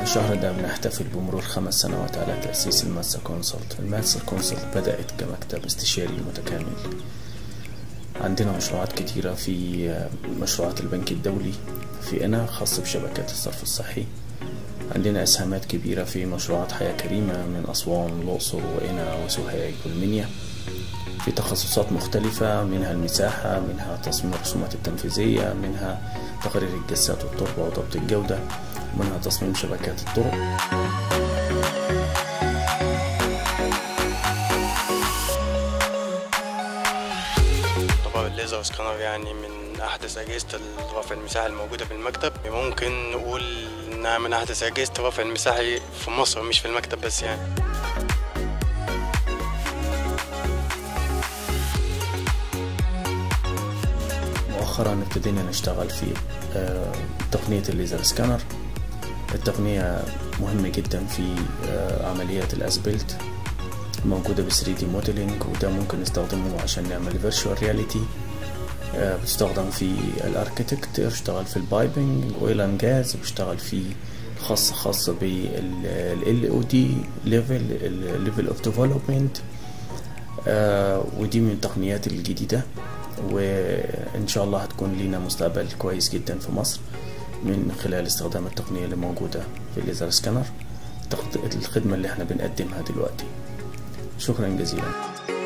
الشهر ده بنحتفل بمرور خمس سنوات على تأسيس الماسا كونسلت الماسا كونسلت بدأت كمكتب استشاري متكامل عندنا مشروعات كتيرة في مشروعات البنك الدولي في إنا خاص بشبكات الصرف الصحي عندنا إسهامات كبيرة في مشروعات حياة كريمة من أسوان الأقصر وإنا وسوهاج والمنيا في تخصصات مختلفة منها المساحة منها تصميم الرسومات التنفيذية منها تقرير الجسات والتربة وضبط الجودة منها تصميم شبكات الطرق طبعا الليزر سكانر يعني من أحدث أجهزة رفع المساحة الموجودة في المكتب ممكن نقول إنها من أحدث أجهزة رفع المساحة في مصر مش في المكتب بس يعني مؤخرا ابتدينا نشتغل في تقنية الليزر سكانر التقنية مهمة جدا في عمليات الأسبلت موجودة ب 3 دي موديلينج وده ممكن نستخدمه عشان نعمل فيرتشوال رياليتي بتستخدم في الاركتكت بيشتغل في البايبنج اويل اند جاز بيشتغل في خاصة خاصة بال او دي ليفل ليفل اوف ديفلوبمنت ودي من التقنيات الجديدة وإن شاء الله هتكون لينا مستقبل كويس جدا في مصر من خلال استخدام التقنية اللي موجودة في الليزر سكانر الخدمة اللي احنا بنقدمها دلوقتي شكرا جزيلا